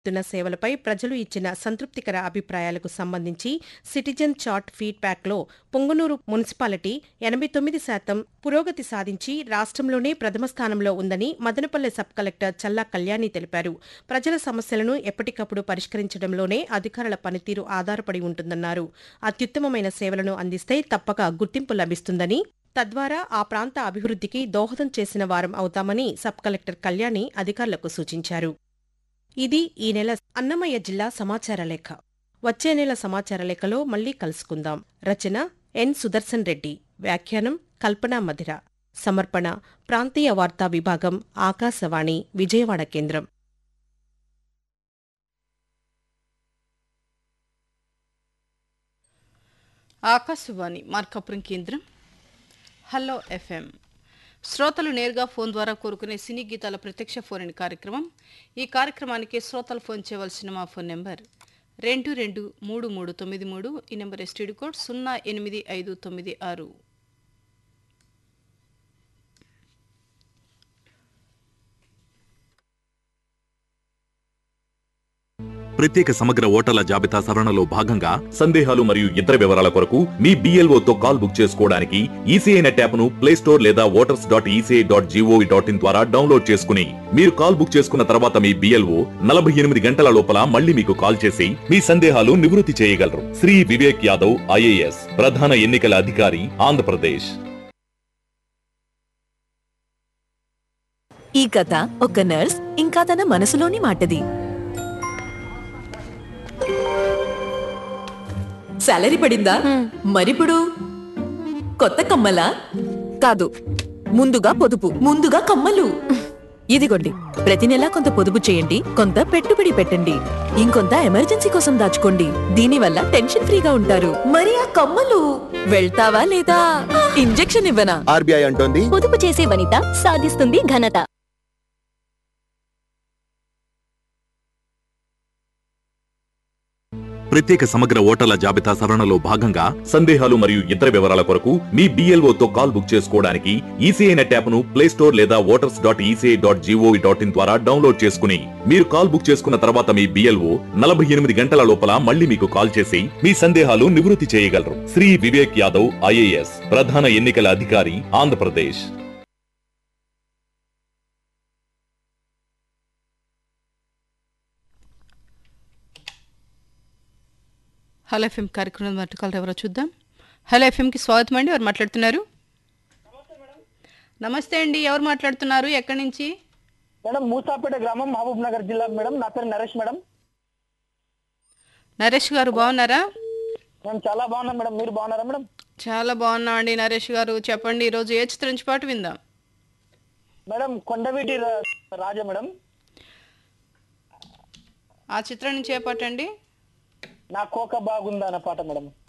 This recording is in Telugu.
చేస్తున్న సేవలపై ప్రజలు ఇచ్చిన సంతృప్తికర అభిప్రాయాలకు సంబంధించి సిటిజన్ చార్ట్ ఫీడ్బ్యాక్లో పొంగనూరు మున్సిపాలిటీ ఎనభై తొమ్మిది శాతం పురోగతి సాధించి రాష్ట్రంలోనే ప్రథమ స్థానంలో ఉందని మదనపల్లె సబ్ కలెక్టర్ చల్లా కళ్యాణి తెలిపారు ప్రజల సమస్యలను ఎప్పటికప్పుడు పరిష్కరించడంలోనే అధికారుల పనితీరు ఆధారపడి ఉంటుందన్నారు అత్యుత్తమమైన సేవలను అందిస్తే తప్పక గుర్తింపు లభిస్తుందని తద్వారా ఆ ప్రాంత అభివృద్ధికి దోహదం చేసిన వారం అవుతామని సబ్ కలెక్టర్ కళ్యాణి అధికారులకు సూచించారు ఇది ఈ నెల అన్నమయ్య జిల్లా సమాచార లేఖ వచ్చే నెల సమాచార లేఖలో మళ్లీ కలుసుకుందాం రచన ఎన్ సుదర్శన్ రెడ్డి వ్యాఖ్యానం కల్పనా మధిర సమర్పణ ప్రాంతీయ వార్తా విభాగం ఆకాశవాణి విజయవాడ కేంద్రం ఆకాశవాణి మార్కాపురం కేంద్రం హలో ఎఫ్ఎం శ్రోతలు నేరుగా ఫోన్ ద్వారా కోరుకునే సినీ గీతాల ప్రత్యక్ష ఫోన్ ఇన్ కార్యక్రమం ఈ కార్యక్రమానికి శ్రోతలు ఫోన్ చేయవలసిన మా ఫోన్ నెంబర్ రెండు రెండు మూడు మూడు తొమ్మిది మూడు ఈ నెంబర్ ఎస్టీడీ కోడ్ సున్నా ఎనిమిది ఐదు తొమ్మిది ఆరు ప్రత్యేక సమగ్ర ఓటర్ల జాబితా సవరణలో భాగంగా సందేహాలు మరియు ఇతర వివరాల కొరకు మీ BLO తో కాల్ బుక్ చేసుకోవడానికి ఈసీఐ నెట్ యాప్ ను ప్లే స్టోర్ లేదా voters dot ECI dot GOV dot in ద్వారా డౌన్లోడ్ చేసుకుని మీరు కాల్ బుక్ చేసుకున్న తర్వాత మీ బిఎల్ఓ నలభై ఎనిమిది గంటల లోపల మళ్ళీ మీకు కాల్ చేసి మీ సందేహాలు నివృత్తి చేయగలరు శ్రీ వివేక్ యాదవ్ ఐఏఎస్ ప్రధాన ఎన్నికల అధికారి ఆంధ్రప్రదేశ్ ఈ కథ ఒక నర్స్ ఇంకా తన మనసులోని మాటది సాలరీ పడిందా మరిప్పుడు కొత్త కమ్మలా కాదు ముందుగా పొదుపు ముందుగా కమ్మలు ఇదిగోండి ప్రతి నెలా కొంత పొదుపు చేయండి కొంత పెట్టుబడి పెట్టండి ఇంకొంత ఎమర్జెన్సీ కోసం దాచుకోండి దీనివల్ల టెన్షన్ ఫ్రీగా ఉంటారు మరి ఆ కమ్మలు వెళ్తావా లేదా ఇంజెక్షన్ ఇవ్వనా ఆర్బీఐ అంటోంది పొదుపు చేసే వనిత సాధిస్తుంది ఘనత ప్రత్యేక సమగ్ర ఓటర్ల జాబితా సవరణలో భాగంగా సందేహాలు మరియు ఇతర వివరాల కొరకు మీ BLO తో కాల్ బుక్ చేసుకోవడానికి ఈసీఐ నెట్ యాప్ ను ప్లే స్టోర్ లేదా voters dot ECI dot GOV dot in ద్వారా డౌన్లోడ్ చేసుకుని మీరు కాల్ బుక్ చేసుకున్న తర్వాత మీ బిఎల్ఓ నలభై ఎనిమిది గంటల లోపల మళ్ళీ మీకు కాల్ చేసి మీ సందేహాలు నివృత్తి చేయగలరు శ్రీ వివేక్ యాదవ్ ఐఏఎస్ ప్రధాన ఎన్నికల అధికారి ఆంధ్రప్రదేశ్ హలో ఎఫ్ఎం కార్యక్రమం మట్టుకాలు ఎవరో చూద్దాం హలో ఎఫ్ఎంకి స్వాగతం అండి ఎవరు మాట్లాడుతున్నారు నమస్తే అండి ఎవరు మాట్లాడుతున్నారు ఎక్కడి నుంచి మేడం మూసాపేట గ్రామం మహబూబ్ నగర్ జిల్లా మేడం నా పేరు నరేష్ మేడం నరేష్ గారు బాగున్నారా మేము చాలా బాగున్నాం మేడం మీరు బాగున్నారా మేడం చాలా బాగున్నామండి నరేష్ గారు చెప్పండి ఈరోజు ఏ చిత్రం నుంచి పాటు విందాం మేడం కొండవీటి రా- రాజా మేడం ఆ చిత్రం నుంచి ఏ పాట అండి నా కోక బాగుందా అన్న పాట మేడం